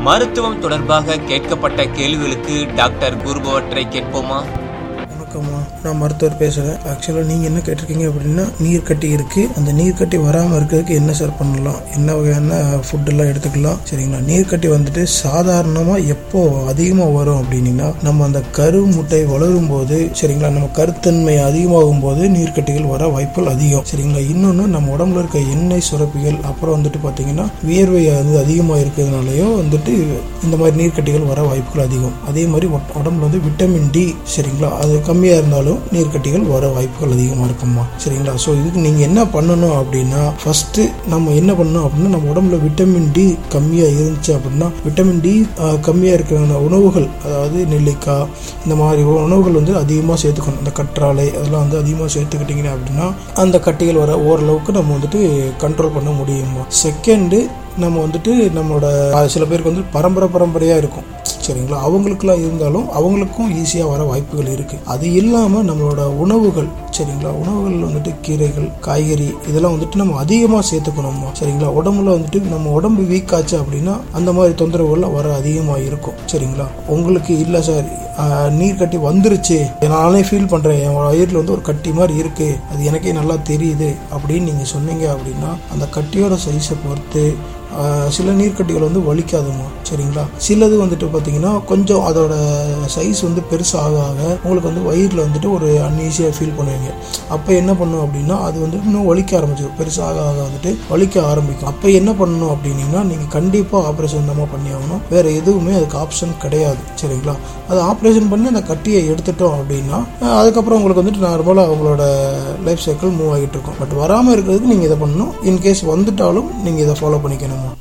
மருத்துவம் தொடர்பாக கேட்கப்பட்ட கேள்விகளுக்கு டாக்டர் கூறுபவற்றை கேட்போமா வணக்கம்மா நான் மருத்துவர் பேசுகிறேன் ஆக்சுவலாக நீங்கள் என்ன கேட்டிருக்கீங்க அப்படின்னா நீர் கட்டி இருக்குது அந்த நீர் கட்டி வராமல் இருக்கிறதுக்கு என்ன சார் பண்ணலாம் என்ன வகையான ஃபுட்டெல்லாம் எடுத்துக்கலாம் சரிங்களா நீர் கட்டி வந்துட்டு சாதாரணமாக எப்போ அதிகமாக வரும் அப்படின்னா நம்ம அந்த கரு முட்டை வளரும் போது சரிங்களா நம்ம கருத்தன்மை அதிகமாகும் போது நீர்க்கட்டிகள் வர வாய்ப்புகள் அதிகம் சரிங்களா இன்னொன்று நம்ம உடம்புல இருக்க எண்ணெய் சுரப்பிகள் அப்புறம் வந்துட்டு பார்த்தீங்கன்னா வியர்வை வந்து அதிகமாக இருக்கிறதுனாலயோ வந்துட்டு இந்த மாதிரி நீர்க்கட்டிகள் வர வாய்ப்புகள் அதிகம் அதே மாதிரி உட- உடம்புல வந்து விட்டமின் டி சரிங்களா அது கம்மியாக இருந்தாலும் நீர்க்கட்டிகள் வர வாய்ப்புகள் அதிகமாக இருக்கும்மா சரிங்களா ஸோ இதுக்கு நீங்கள் என்ன பண்ணணும் அப்படின்னா ஃபஸ்ட்டு நம்ம என்ன பண்ணணும் அப்படின்னா நம்ம உடம்புல விட்டமின் டி கம்மியாக இருந்துச்சு அப்படின்னா விட்டமின் டி கம்மியாக இருக்கிற உணவுகள் அதாவது நெல்லிக்காய் இந்த மாதிரி உணவுகள் வந்து அதிகமாக சேர்த்துக்கணும் இந்த கற்றாழை அதெல்லாம் வந்து அதிகமாக சேர்த்துக்கிட்டிங்கன்னா அப்படின்னா அந்த கட்டிகள் வர ஓரளவுக்கு நம்ம வந்துட்டு கண்ட்ரோல் பண்ண முடியுமா செகண்டு நம்ம வந்துட்டு நம்மளோட அஹ், சில பேருக்கு வந்து பரம்பரை பரம்பரையாக இருக்கும் சரிங்களா அவங்களுக்குலாம் இருந்தாலும் அவங்களுக்கும் ஈஸியாக வர வாய்ப்புகள் இருக்குது அது இல்லாமல் நம்மளோட உணவுகள் சரிங்களா உணவுகள் வந்துட்டு கீரைகள் காய்கறி இதெல்லாம் வந்துட்டு நம்ம அதிகமாக சேர்த்துக்கணுமா சரிங்களா உடம்புல வந்துட்டு நம்ம உடம்பு வீக் ஆச்சு அப்படின்னா அந்த மாதிரி தொந்தரவுகள்லாம் வர அதிகமாக இருக்கும் சரிங்களா உங்களுக்கு இல்லை சார் ஆஹ், நீர் கட்டி வந்துருச்சு நானே ஃபீல் பண்ணுறேன் என் வயிறில் வந்து ஒரு கட்டி மாதிரி இருக்குது அது எனக்கே நல்லா தெரியுது அப்படின்னு நீங்கள் சொன்னீங்க அப்படின்னா அந்த கட்டியோட சைஸை பொறுத்து ஆஹ், சில நீர்க்கட்டிகள் வந்து வலிக்காதுமா சரிங்களா சிலது வந்துட்டு பார்த்தீங்கன்னா கொஞ்சம் அதோட சைஸ் வந்து பெருசாக ஆக ஆக உங்களுக்கு வந்து வயிறில் வந்துட்டு ஒரு அன்ஈஸியாக ஃபீல் பண்ணுவீங்க அப்போ என்ன பண்ணும் அப்படின்னா அது வந்து இன்னும் வலிக்க ஆரம்பிச்சிடும் பெருசாக ஆக வந்துட்டு வலிக்க ஆரம்பிக்கும் அப்போ என்ன பண்ணணும் அப்படின்னா நீங்கள் கண்டிப்பாக ஆப்ரேஷன் தான் பண்ணி ஆகணும் வேறு எதுவுமே அதுக்கு ஆப்ஷன் கிடையாது சரிங்களா அது ஆப்ரேஷன் பண்ணி அந்த கட்டியை எடுத்துட்டோம் அப்படின்னா அஹ், அதுக்கப்புறம் உங்களுக்கு வந்துட்டு நார்மலாக அவங்களோட லைஃப் சைக்கிள் மூவ் ஆகிட்டு இருக்கும் பட் வராமல் இருக்கிறதுக்கு நீங்கள் இதை பண்ணணும் இன்கேஸ் வந்துட்டாலும் நீங்கள் இதை ஃபாலோ பண்ணிக்கணும்